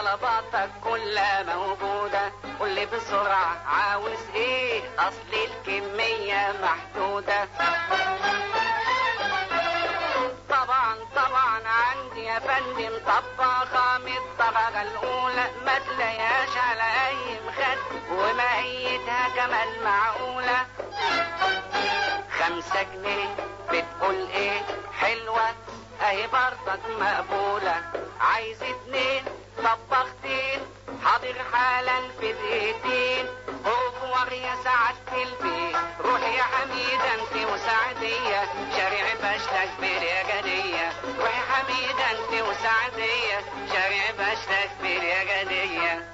طلباتك كلها موجودة قول لي بسرعة عاوز ايه اصل الكمية محدودة طبعا طبعا عندي يا فندم طباخة من الطبقة الأولى ما تلاقيهاش على أي مخد ومقيتها كمان معقولة خمسة جنيه بتقول ايه حلوة اهي برضك مقبولة عايز اتنين طبختين حاضر حالا في دقيقتين هو يا سعادة البيت روح يا حميدة انت وسعدية شارع بشتك باليجدية روح يا حميدة انت وسعدية شارع بشتك باليجدية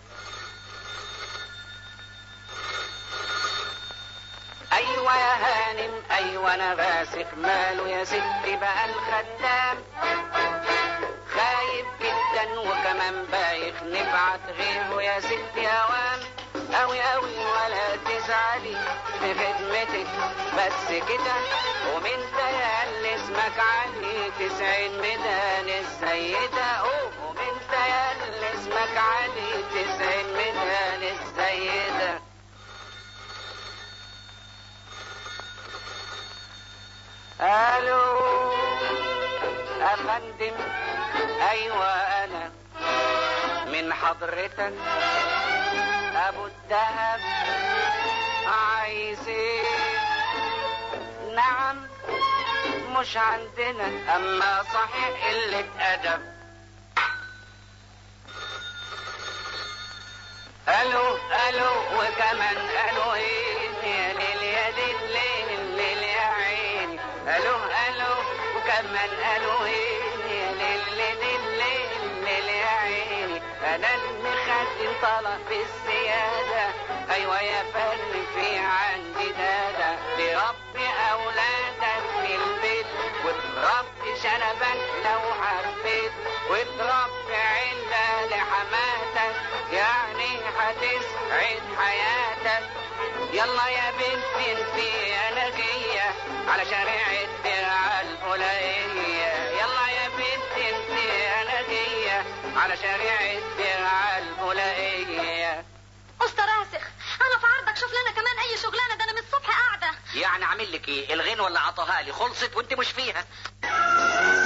ايوه يا هانم ايوه انا باسخ ماله يا ستي بقى الخدام خايف جدا وكمان بايخ نبعت غيره يا ستي اوام اوي اوي ولا تزعلي في خدمتك بس كده ومن اللي اسمك علي تسعين ميدان السيدة اوه ومن اللي اسمك علي تسعين ميدان السيدة الو افندم ايوه انا من حضرتك ابو الدهب عايز ايه نعم مش عندنا اما صحيح قلة ادب الو الو وكمان الو ايه يا ليل يا ليل ليل ليل يا عيني الو الو وكمان الو ايه يا ليل ليل ليل ليل يا عيني انا المخدم طلب الزيادة ايوه يا فن في عندي دادا بربي اولادك في البيت وتربي شنبك لو حبيت وتربي عله لحماتك يعني هتسعد حياتك يلا يا بنتي انتي انا جايه على شارع الدرع الفلانية يلا يا بنتي انتي انا جايه على شارع الدرع الفلانية أسطى راسخ أنا في عرضك شوف لنا كمان أي شغلانة ده أنا من الصبح قاعدة يعني اعمل لك ايه الغين ولا عطاها لي خلصت وانت مش فيها